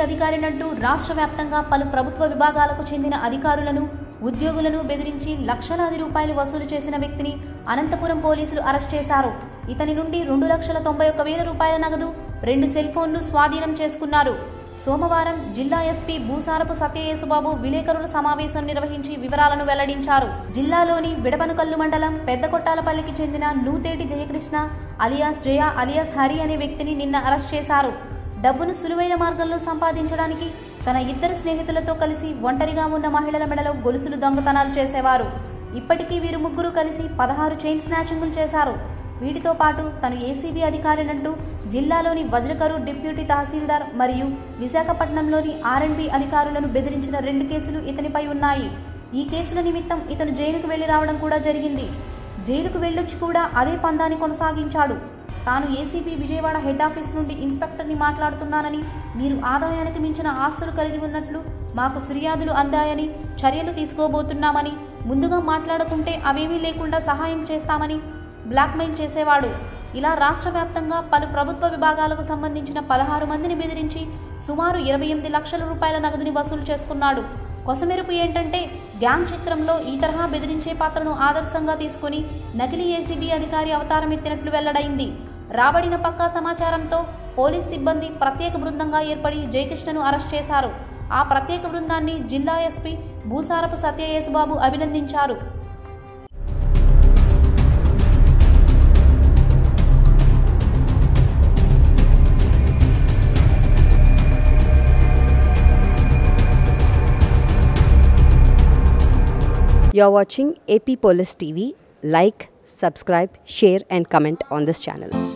అధికారినంటూ రాష్ట్ర వ్యాప్తంగా పలు ప్రభుత్వ విభాగాలకు చెందిన అధికారులను ఉద్యోగులను బెదిరించి లక్షలాది రూపాయలు వసూలు చేసిన వ్యక్తిని అనంతపురం పోలీసులు అరెస్ట్ చేశారు ఇతని నుండి రెండు లక్షల తొంభై ఒక్క వేల రూపాయల నగదు రెండు సెల్ ఫోన్లు స్వాధీనం చేసుకున్నారు సోమవారం జిల్లా ఎస్పీ భూసారపు సత్యయేసుబాబు విలేకరుల సమావేశం నిర్వహించి వివరాలను వెల్లడించారు జిల్లాలోని విడపనకల్లు మండలం పెద్దకొట్టాలపల్లికి చెందిన నూతేటి జయకృష్ణ అలియాస్ జయ అలియాస్ హరి అనే వ్యక్తిని నిన్న అరెస్ట్ చేశారు డబ్బును సులువైన మార్గంలో సంపాదించడానికి తన ఇద్దరు స్నేహితులతో కలిసి ఒంటరిగా ఉన్న మహిళల మెడలో గొలుసులు దొంగతనాలు చేసేవారు ఇప్పటికీ వీరు ముగ్గురు కలిసి పదహారు చైన్ స్నాచింగులు చేశారు వీటితో పాటు తను ఏసీబీ అధికారినంటూ జిల్లాలోని వజ్రకరు డిప్యూటీ తహసీల్దార్ మరియు విశాఖపట్నంలోని ఆర్ఎండ్బి అధికారులను బెదిరించిన రెండు కేసులు ఇతనిపై ఉన్నాయి ఈ కేసుల నిమిత్తం ఇతను జైలుకు వెళ్లి రావడం కూడా జరిగింది జైలుకు వెళ్ళొచ్చి కూడా అదే పందాన్ని కొనసాగించాడు తాను ఏసీబీ విజయవాడ హెడ్ ఆఫీస్ నుండి ఇన్స్పెక్టర్ని మాట్లాడుతున్నానని మీరు ఆదాయానికి మించిన ఆస్తులు కలిగి ఉన్నట్లు మాకు ఫిర్యాదులు అందాయని చర్యలు తీసుకోబోతున్నామని ముందుగా మాట్లాడుకుంటే అవేమీ లేకుండా సహాయం చేస్తామని బ్లాక్మెయిల్ చేసేవాడు ఇలా రాష్ట్ర వ్యాప్తంగా పలు ప్రభుత్వ విభాగాలకు సంబంధించిన పదహారు మందిని బెదిరించి సుమారు ఇరవై ఎనిమిది లక్షల రూపాయల నగదుని వసూలు చేసుకున్నాడు కొసమెరుపు ఏంటంటే గ్యాంగ్ చిత్రంలో ఈ తరహా బెదిరించే పాత్రను ఆదర్శంగా తీసుకుని నకిలీ ఏసీబీ అధికారి అవతారం ఎత్తినట్లు వెల్లడైంది రాబడిన పక్కా సమాచారంతో పోలీస్ సిబ్బంది ప్రత్యేక బృందంగా ఏర్పడి జయకృష్ణను అరెస్ట్ చేశారు ఆ ప్రత్యేక బృందాన్ని జిల్లా ఎస్పీ భూసారపు సత్యయేసుబాబు అభినందించారు You're watching AP Police TV. Like, subscribe, share, and comment on this channel.